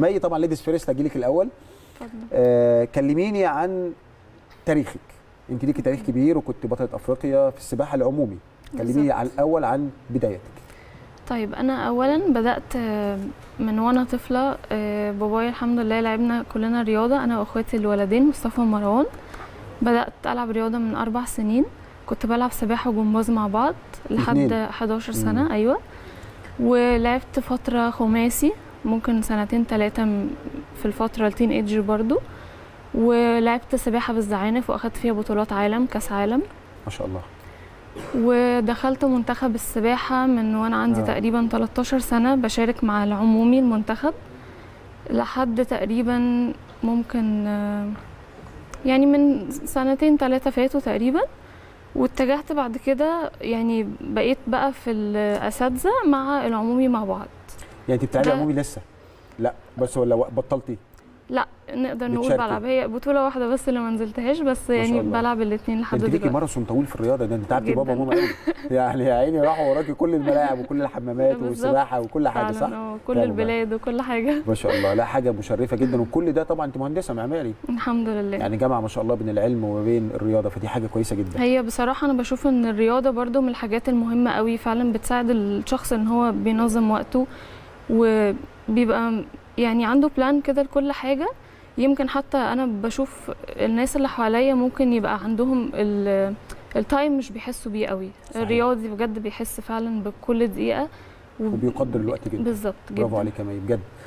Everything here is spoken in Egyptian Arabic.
مي طبعا ليديز فيرست هجيلك الاول اتفضل. آه كلميني عن تاريخك انت ليكي تاريخ كبير وكنت بطله افريقيا في السباحه العمومي كلميني بالظبط. عن الاول عن بدايتك طيب انا اولا بدات آه، من وانا طفله آه، بابايا الحمد لله لعبنا كلنا رياضه انا واخواتي الولدين مصطفى ومروان بدات العب رياضه من اربع سنين كنت بلعب سباحه وجمباز مع بعض لحد الاتنين. 11 سنه مم. ايوه ولعبت فتره خماسي ممكن سنتين ثلاثه في الفتره التين ايدج برضو ولعبت سباحه بالزعانف واخدت فيها بطولات عالم كاس عالم ما شاء الله ودخلت منتخب السباحة من وأنا عندي آه. آه. تقريبا 13 سنة بشارك مع العمومي المنتخب لحد تقريبا ممكن آه، يعني من سنتين ثلاثة فاتوا تقريبا واتجهت بعد كده يعني بقيت بقى في الأساتذة مع العمومي مع بعض يعني انت بتلعبي ده- عمومي لسه لا بس ولا و- بطلتي لا نقدر نقول بتشاركي. بلعب هي بطولة واحدة بس اللي ما نزلتهاش بس ما شاء يعني الله. بلعب الاثنين لحد انت ليكي دلوقتي ماراثون طويل في الرياضه ده انت تعبتي بابا جداً. وماما قوي يعني يا عيني راحوا وراكي كل الملاعب وكل الحمامات بالظبط. والسباحه وكل حاجه فعلاً، صح اه لا كل والله. البلاد وكل حاجة ما شاء الله لا حاجه مشرفه جدا وكل ده طبعا انت مهندسه معماري الحمد لله يعني جامعه ما شاء الله بين العلم وما بين الرياضه فدي حاجه كويسه جدا هي بصراحة أنا بشوف إن الرياضة برضو من الحاجات المهمة قوي فعلا بتساعد الشخص إن هو بينظم وقته وبيبقى يعني عنده بلان كده لكل حاجة يمكن حتى أنا بشوف الناس اللي حواليا ممكن يبقى عندهم ال- التايم مش بيحسوا بيه قوي صحيح. الرياضي بجد بيحس فعلا بكل دقيقة وب- وبيقدر الوقت جدا بالظبط برافو جدا عليك يا مي بجد